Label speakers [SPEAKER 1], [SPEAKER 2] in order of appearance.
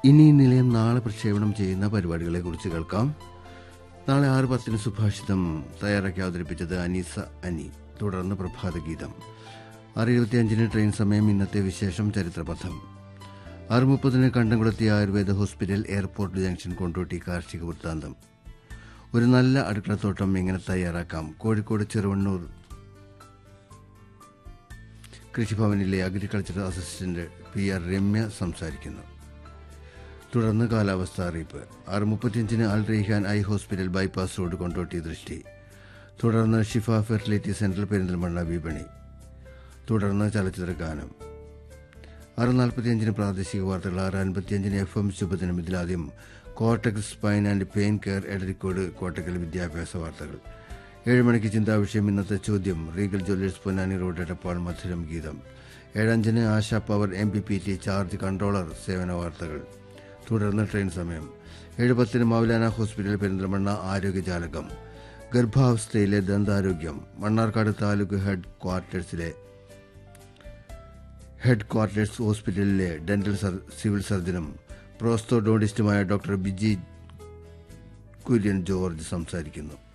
[SPEAKER 1] ഇനി ഈ നിലയം നാളെ പ്രക്ഷേപണം ചെയ്യുന്ന പരിപാടികളെക്കുറിച്ച് കേൾക്കാം നാളെ ആറ് പത്തിന് സുഭാഷിതം തയ്യാറാക്കി അവതരിപ്പിച്ചത് അനീസ അനി തുടർന്ന് പ്രഭാതഗീതം ആറ് ഇരുപത്തിയഞ്ചിന് ട്രെയിൻ സമയം ഇന്നത്തെ വിശേഷം ചരിത്രപഥം ആറ് മുപ്പതിന് Kandamkulathi Ayurveda hospital airport junction Kondotty കാർഷിക വൃത്താന്തം ഒരു നല്ല അടുക്കളത്തോട്ടം എങ്ങനെ തയ്യാറാക്കാം കോഴിക്കോട് ചെറുവണ്ണൂർ കൃഷിഭവനിലെ agriculture assistant P R Ramya സംസാരിക്കുന്നു തുടർന്ന് കാലാവസ്ഥ അറിയിപ്പ് ആറ് മുപ്പത്തിയഞ്ചിന് Al Reehan I hospital bypass road Kondotty ദൃഷ്ടി തുടർന്ന് ഷിഫ ഫെർട്ടിലിറ്റി സെന്റർ പെരിന്തൽമണ്ണ വിപണി തുടർന്ന് ചലച്ചിത്ര ഗാനം ആറ് നാൽപ്പത്തിയഞ്ചിന് പ്രാദേശിക വാർത്തകൾ ആറ് അൻപത്തിയഞ്ചിന് എഫ് എം ശുഭദിനം ഇതിലാദ്യം Kottak spine and pain care Edarikode Kottakkal വിദ്യാഭ്യാസ വാർത്തകൾ ഏഴ് മണിക്ക് ചിന്താവിഷയം ഇന്നത്തെ ചോദ്യം Regal Jewellers Ponnani road Edappal മധുരം ഗീതം ഏഴഞ്ചിന് Asha power M P P T charge controller സേവന വാർത്തകൾ തുടർന്ന് ട്രെയിൻ സമയം ഏഴ് പത്തിന് മൗലാന ഹോസ്പിറ്റൽ പെരിന്തൽമണ്ണ ആരോഗ്യജാലകം ഗർഭാവസ്ഥയിലെ ദന്താരോഗ്യം മണ്ണാർക്കാട് താലൂക്ക് ഹെഡ് ക്വാർട്ടേഴ്സിലെ ഹെഡ് ക്വാർട്ടേഴ്സ് ഹോസ്പിറ്റലിലെ ഡെന്റൽ സർ- സിവിൽ സർജനും പ്രോസ്തോഡോണ്ടിസ്റ്റുമായ ഡോക്ടർ ബിജി കുര്യൻ ജോർജ് സംസാരിക്കുന്നു